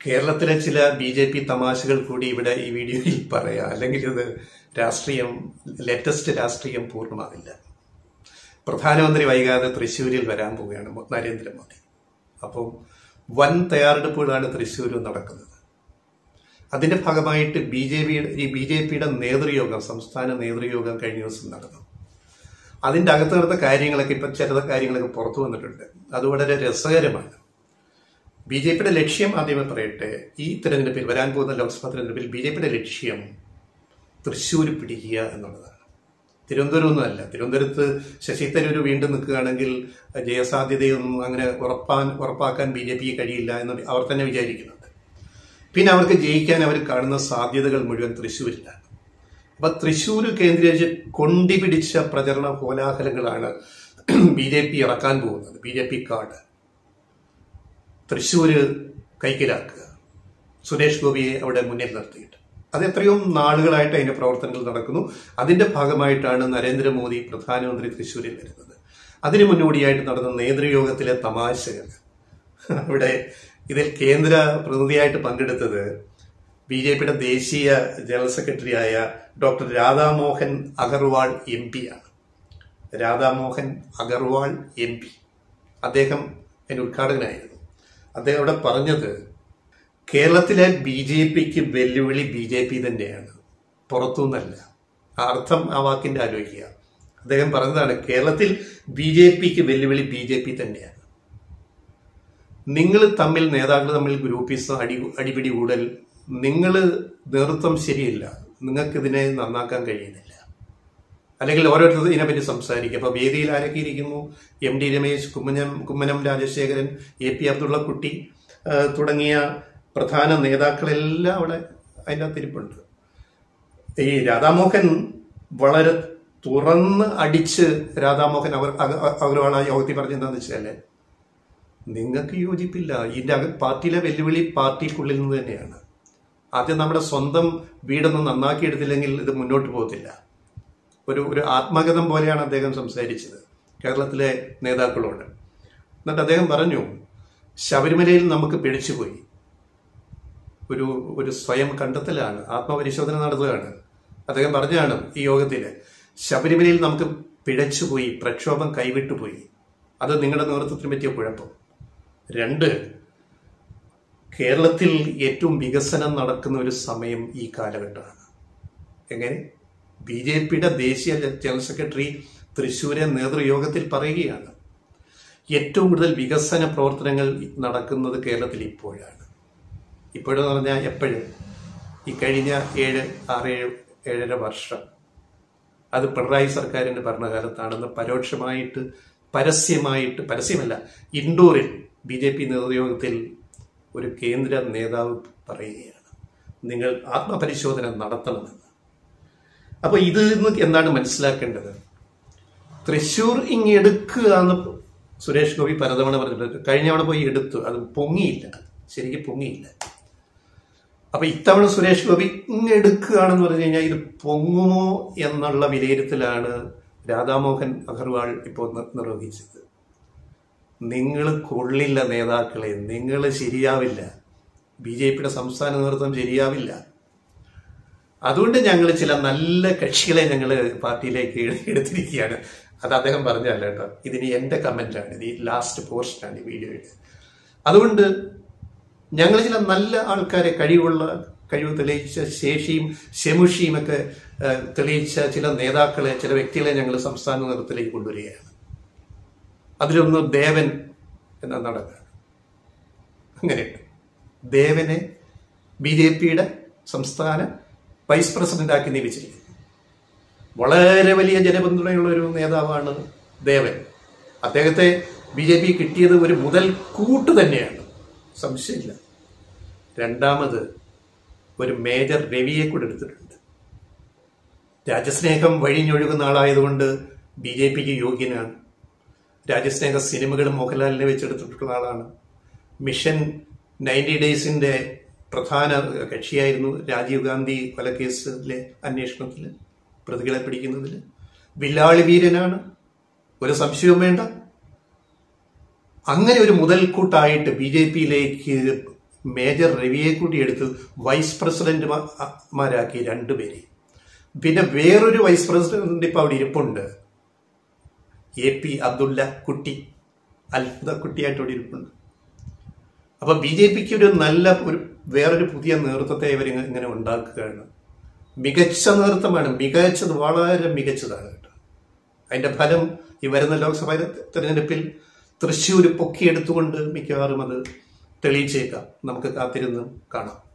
കേരളത്തിലെ ചില B J P തമാശകൾ കൂടി ഇവിടെ ഈ വീഡിയോയിൽ പറയാം അല്ലെങ്കിൽ ഇത് രാഷ്ട്രീയം ലേറ്റസ്റ്റ് രാഷ്ട്രീയം പൂർണ്ണമാവില്ല പ്രധാനമന്ത്രി വൈകാതെ തൃശ്ശൂരിൽ വരാൻ പോവുകയാണ് മോ- നരേന്ദ്രമോദി അപ്പം വൻ തയ്യാറെടുപ്പുകളാണ് തൃശ്ശൂരിൽ നടക്കുന്നത് അതിന്റെ ഭാഗമായിട്ട് ബി ജെ പിയുടെ ഈ ബി ജെ പിയുടെ നേതൃയോഗം സംസ്ഥാന നേതൃയോഗം കഴിഞ്ഞ ദിവസം നടന്നു അതിന്റെ അകത്ത് നടന്ന കാര്യങ്ങളൊക്കെ ഇപ്പൊ ചില കാര്യങ്ങളൊക്കെ പുറത്തു വന്നിട്ടുണ്ട് അത് വളരെ രസകരമാണ് ബി ജെ പിയുടെ ലക്ഷ്യം ആദ്യമേ പറയട്ടെ ഈ തെരഞ്ഞെടുപ്പിൽ വരാൻ പോകുന്ന ലോക്സഭാ തെരഞ്ഞെടുപ്പിൽ ബി ജെ പിയുടെ ലക്ഷ്യം തൃശ്ശൂർ പിടിക്കുക എന്നുള്ളതാണ് തിരുവനന്തപുരം ഒന്നുമല്ല തിരുവനന്തപുരത്ത് ശശി തരൂർ വീണ്ടും നിൽക്കുകയാണെങ്കിൽ ജയസാധ്യതയൊന്നും അങ്ങനെ ഉറപ്പാൻ ഉറപ്പാക്കാൻ ബി ജെ പിക്ക് കഴിയില്ല എന്ന് അവർ തന്നെ വിചാരിക്കുന്നുണ്ട് പിന്നെ അവർക്ക് ജയിക്കാൻ അവർ കാണുന്ന സാധ്യതകൾ മുഴുവൻ തൃശ്ശൂരിലാണ് അപ്പൊ തൃശ്ശൂർ കേന്ദ്രീകരിച്ച് കൊണ്ടിപിടിച്ച പ്രചരണ കോലാഹലങ്ങളാണ് ബി ജെ പി ഇറക്കാൻ പോകുന്നത് B J P card Thrissur കൈക്കലാക്കുക സുരേഷ് ഗോപിയെ അവിടെ മുന്നിൽ നിർത്തിയിട്ട് അത് എത്രയോ നാളുകളായിട്ട് അതിന്റെ പ്രവർത്തനങ്ങൾ നടക്കുന്നു അതിന്റെ ഭാഗമായിട്ടാണ് നരേന്ദ്രമോദി പ്രധാനമന്ത്രി തൃശ്ശൂരിൽ വരുന്നത് അതിനു മുന്നോടിയായിട്ട് നടന്ന നേതൃയോഗത്തിലെ തമാശകൾ അവിടെ ഇതിൽ കേന്ദ്ര പ്രതിനിധിയായിട്ട് പങ്കെടുത്തത് ബി ജെ പിയുടെ ദേശീയ ജനറൽ സെക്രട്ടറിയായ doctor Radhamohan Agarwal M P ആണ് രാധാമോഹൻ അഗർവാൾ എം പി അദ്ദേഹം അതിന്റെ ഉദ്ഘാടകനായിരുന്നു അദ്ദേഹം അവിടെ പറഞ്ഞത് കേരളത്തിലെ ബി ജെ പിക്ക് വെല്ലുവിളി ബി ജെ പി തന്നെയാണ് പുറത്തുനിന്നല്ല ആ അർത്ഥം ആ വാക്കിന്റെ ആലോചിക്കുക അദ്ദേഹം പറഞ്ഞതാണ് കേരളത്തിൽ ബി ജെ പിക്ക് വെല്ലുവിളി ബി ജെ പി തന്നെയാണ് നിങ്ങൾ തമ്മിൽ നേതാക്കൾ തമ്മിൽ ഗ്രൂപ്പിസ് അടി അടിപിടി കൂടൽ നിങ്ങൾ നേതൃത്വം ശരിയില്ല നിങ്ങൾക്ക് ഇതിനെ നന്നാക്കാൻ കഴിയുന്നില്ല അല്ലെങ്കിൽ ഓരോരുത്തർ ഇതിനെപ്പറ്റി സംസാരിക്കും അപ്പൊ വേദിയിൽ ആരൊക്കെ ഇരിക്കുന്നു M D Ramesh Kummanam Kummanam Rajasekharan A P Abdullakutty ആ, തുടങ്ങിയ പ്രധാന നേതാക്കളെല്ലാം അവിടെ അതിൻ്റെ അകത്തിരിപ്പുണ്ട് ഈ രാധാമോഹൻ വളരെ തുറന്ന് അടിച്ച് രാധാമോഹൻ അവർ അഗർവാൾ ആ യോഗത്തിൽ പറഞ്ഞെന്താന്ന് വെച്ചാല് നിങ്ങൾക്ക് യോജിപ്പില്ല ഇതിന്റെ അക പാർട്ടിയിലെ വെല്ലുവിളി പാർട്ടിക്കുള്ളിൽ നിന്ന് തന്നെയാണ് ആദ്യം നമ്മുടെ സ്വന്തം വീടൊന്നും നന്നാക്കി എടുത്തില്ലെങ്കിൽ ഇത് മുന്നോട്ട് പോകത്തില്ല ഒരു ഒരു ആത്മഗതം പോലെയാണ് അദ്ദേഹം സംസാരിച്ചത് കേരളത്തിലെ നേതാക്കളോട് എന്നിട്ട് അദ്ദേഹം പറഞ്ഞു ശബരിമലയിൽ നമുക്ക് പിടിച്ചുപോയി ഒരു ഒരു സ്വയം കണ്ടെത്തലാണ് ആത്മപരിശോധന നടത്തുകയാണ് അദ്ദേഹം പറഞ്ഞാണ് ഈ യോഗത്തില് ശബരിമലയിൽ നമുക്ക് പിഴച്ചുപോയി പ്രക്ഷോഭം കൈവിട്ടുപോയി അത് നിങ്ങളുടെ നേതൃത്വത്തിന് പറ്റിയ കുഴപ്പം രണ്ട് കേരളത്തിൽ ഏറ്റവും വികസനം നടക്കുന്ന ഒരു സമയം ഈ കാലഘട്ടമാണ് എങ്ങനെ ബി ജെ പിയുടെ ദേശീയ ജനറൽ സെക്രട്ടറി തൃശ്ശൂരെ നേതൃയോഗത്തിൽ പറയുകയാണ് ഏറ്റവും കൂടുതൽ വികസന പ്രവർത്തനങ്ങൾ നടക്കുന്നത് കേരളത്തിൽ ഇപ്പോഴാണ് ഇപ്പോഴെന്ന് പറഞ്ഞാൽ എപ്പോഴും ഈ കഴിഞ്ഞ ഏഴ് ആറ് ഏഴ് ഏഴര വർഷം അത് പിണറായി സർക്കാരിന്റെ ഭരണകാലത്താണെന്ന് പരോക്ഷമായിട്ട് പരസ്യമായിട്ട് പരസ്യമല്ല ഇൻഡോറിൽ ബി ജെ പി നേതൃയോഗത്തിൽ ഒരു കേന്ദ്ര നേതാവ് പറയുകയാണ് നിങ്ങൾ ആത്മപരിശോധന നടത്തണമെന്ന് അപ്പൊ ഇത് നിന്ന് എന്താണ് മനസ്സിലാക്കേണ്ടത് തൃശൂർ ഇങ് എടുക്കുക എന്ന് സുരേഷ് ഗോപി പലതവണ പറഞ്ഞിട്ടുണ്ട് കഴിഞ്ഞ തവണ പോയി എടുത്തു അത് പൊങ്ങിയില്ല ശരിക്കും പൊങ്ങിയില്ല അപ്പൊ ഇത്തവണ സുരേഷ് ഗോപി ഇങ് എടുക്കുകയാണെന്ന് പറഞ്ഞു കഴിഞ്ഞാൽ ഇത് പൊങ്ങുമോ എന്നുള്ള വിലയിരുത്തലാണ് രാധാമോഹൻ അഗർവാൾ ഇപ്പോൾ നിർ- നിർവഹിച്ചത് നിങ്ങൾ കൊള്ളില്ല നേതാക്കളെ നിങ്ങൾ ശരിയാവില്ല ബി ജെ പിയുടെ സംസ്ഥാന നേതൃത്വം ശരിയാവില്ല അതുകൊണ്ട് ഞങ്ങൾ ചില നല്ല കക്ഷികളെ ഞങ്ങൾ പാർട്ടിയിലേക്ക് എടുത്തിരിക്കുകയാണ് അത് അദ്ദേഹം പറഞ്ഞല്ല കേട്ടോ ഇതിന് എന്റെ കമന്റാണ് ഇത് ഈ ലാസ്റ്റ് പോർഷനാണ് ഈ വീഡിയോയുടെ അതുകൊണ്ട് ഞങ്ങൾ ചില നല്ല ആൾക്കാരെ കഴിവുള്ള കഴിവ് തെളിയിച്ച ശേഷിയും ശമുഷിയും ഒക്കെ ഏഹ്, തെളിയിച്ച ചില നേതാക്കളെ ചില വ്യക്തികളെ ഞങ്ങൾ സംസ്ഥാന നേതൃത്വത്തിലേക്ക് കൊണ്ടുവരികയാണ് അതിലൊന്ന് ദേവൻ എന്ന നടനാണ് അങ്ങനെയുണ്ട് ദേവനെ ബി ജെ പിയുടെ സംസ്ഥാന വൈസ് പ്രസിഡന്റാക്കി നിയമിച്ചിരിക്കുന്നു വളരെ വലിയ ജനപിന്തുണയുള്ള ഒരു നേതാവാണ് ദേവൻ അദ്ദേഹത്തെ ബി ജെ പി കിട്ടിയത് ഒരു മുതൽ കൂട്ട് തന്നെയാണ് സംശയമില്ല രണ്ടാമത് ഒരു മേജർ രവിയെ കൂടെ എടുത്തിട്ടുണ്ട് രാജസ്നേഹം വഴിഞ്ഞൊഴുകുന്ന ആളായതുകൊണ്ട് ബി ജെ പിക്ക് യോഗ്യനാണ് രാജസ്നേഹ സിനിമകളും മോഹൻലാലിനെ വെച്ചെടുത്തിട്ടുള്ള ആളാണ് മിഷൻ നയൻറ്റി ഡേയ്സിന്റെ പ്രധാന കക്ഷിയായിരുന്നു രാജീവ് ഗാന്ധി കൊലക്കേസിലെ അന്വേഷണത്തിൽ പ്രതികളെ പിടിക്കുന്നതിൽ വില്ലാളി വീരനാണ് ഒരു സംശയവും വേണ്ട അങ്ങനെ ഒരു മുതൽക്കൂട്ടായിട്ട് ബി ജെ പിയിലേക്ക് മേജർ രവിയെ കൂടി എടുത്ത് വൈസ് പ്രസിഡന്റുമാരാക്കി രണ്ടുപേരെ പിന്നെ വേറൊരു വൈസ് പ്രസിഡന്റ് ഇപ്പൊ അവിടെ ഇരിപ്പുണ്ട് എ പി അബ്ദുള്ള കുട്ടി അത്ഭുത കുട്ടിയായിട്ട് അവിടെ ഇരിപ്പുണ്ട് അപ്പൊ ബി ജെ പിക്ക് ഒരു നല്ല ഒരു വേറൊരു പുതിയ നേതൃത്വത്തെ ഇവർ ഇങ്ങനെ ഉണ്ടാക്കുകയാണ് മികച്ച നേതൃത്വമാണ് മികച്ചത് വളരെ മികച്ചതാണ് കേട്ടോ അതിന്റെ ഫലം ഈ വരുന്ന ലോക്സഭാ തെരഞ്ഞെടുപ്പിൽ തൃശ്ശൂർ പൊക്കിയെടുത്തുകൊണ്ട് മിക്കവാറും അത് തെളിയിച്ചേക്കാം നമുക്ക് കാത്തിരുന്ന് കാണാം